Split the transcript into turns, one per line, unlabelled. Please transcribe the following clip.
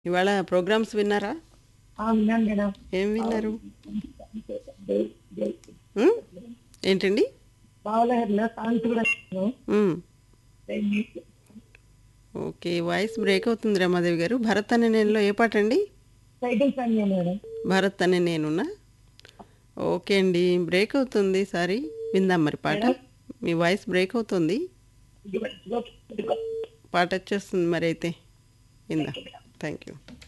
ఇవాళ ప్రోగ్రామ్స్ విన్నారా
ఆ, విన్నాను మేడం
ఏం విన్నారు ఉమ్? ఏంటండి
బావలహరిలో సాంగ్స్ కూడా విన్నాను.
ఉమ్. ఓకే వాయిస్ బ్రేక్ అవుతుంది రమాదేవి గారు భరత్ అనే నేనులో ఏ పాట అండి
సైకిల్ సాంగ్ మేడం
భరత్ అనే నేనున్నా ఓకే అండి బ్రేక్ అవుతుంది సారీ విందాం మరి పాట మీ వాయిస్ బ్రేక్ అవుతుంది పాట వచ్చేస్తుంది మరి అయితే విందాం థ్యాంక్ యూ